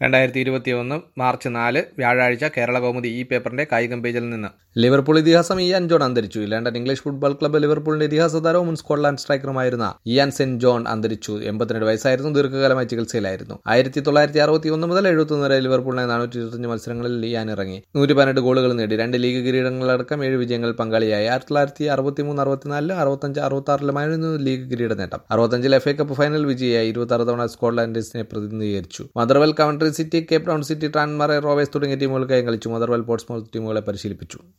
രണ്ടായിരത്തി ഇരുപത്തി ഒന്ന് മാർച്ച് നാല് വ്യാഴാഴ്ച കേരള കൗമുദി ഈ പേപ്പറിന്റെ കായികം പേജിൽ നിന്ന് ലിവർപൂൾ ഇതിഹാസം ഇയാൻ ജോൺ അന്തരിച്ചു ലണ്ടൻ ഇംഗ്ലീഷ് ഫുട്ബോൾ ക്ലബ്ബ് ലിവർപൂളിന്റെ ഇതിഹാസ താരവും മുൻ സ്കോട്ട്ലാൻഡ് സ്ട്രൈക്കറുമായിരുന്ന ഇയാൻ സെന്റ് ജോൺ അന്തരിച്ചു എൺപത്തിരണ്ട് വയസ്സായിരുന്നു ദീർഘകാലമായി ചികിത്സയിലായിരുന്നു ആയിരത്തി തൊള്ളായിരത്തി അറുപത്തി ഒന്ന് മുതൽ എഴുപത്തൊന്ന് വരെ ലിവർപൂളിനെ നാനൂറ്റി ഇരുപത്തഞ്ച് മത്സരങ്ങളിൽ ഇയാൻ ഇറങ്ങി നൂറ്റി പതിനെട്ട് ഗോളുകൾ നേടി രണ്ട് ലീഗ് കിരീടങ്ങളടക്കം ഏഴ് വിജയങ്ങൾ പങ്കാളിയായി ആയിരത്തി തൊള്ളായിരത്തി അറുപത്തി മൂന്ന് അറുപത്തിനാലിലും അറുപത്തഞ്ച് അറുപത്തി ആറിലുമായിരുന്നു ലീഗ് കിരീട നേട്ടം അറുപത്തഞ്ചിൽ എഫ് എ കപ്പ് ഫൈനൽ വിജയിയായി ഇരുപത്തി ആറ് തവണ സ്കോട്ട്ലാൻഡിനെ പ്രതിനിധീകരിച്ചു Motherwell Coventry City Cape Town City Tranmere Rovers തുടങ്ങിയ ടീമുകൾക്കായി കളിച്ചു മദർവെൽ പോർട്സ്മൗത്ത് ടീമുകളെ പരിശീലിപ്പിച്ചു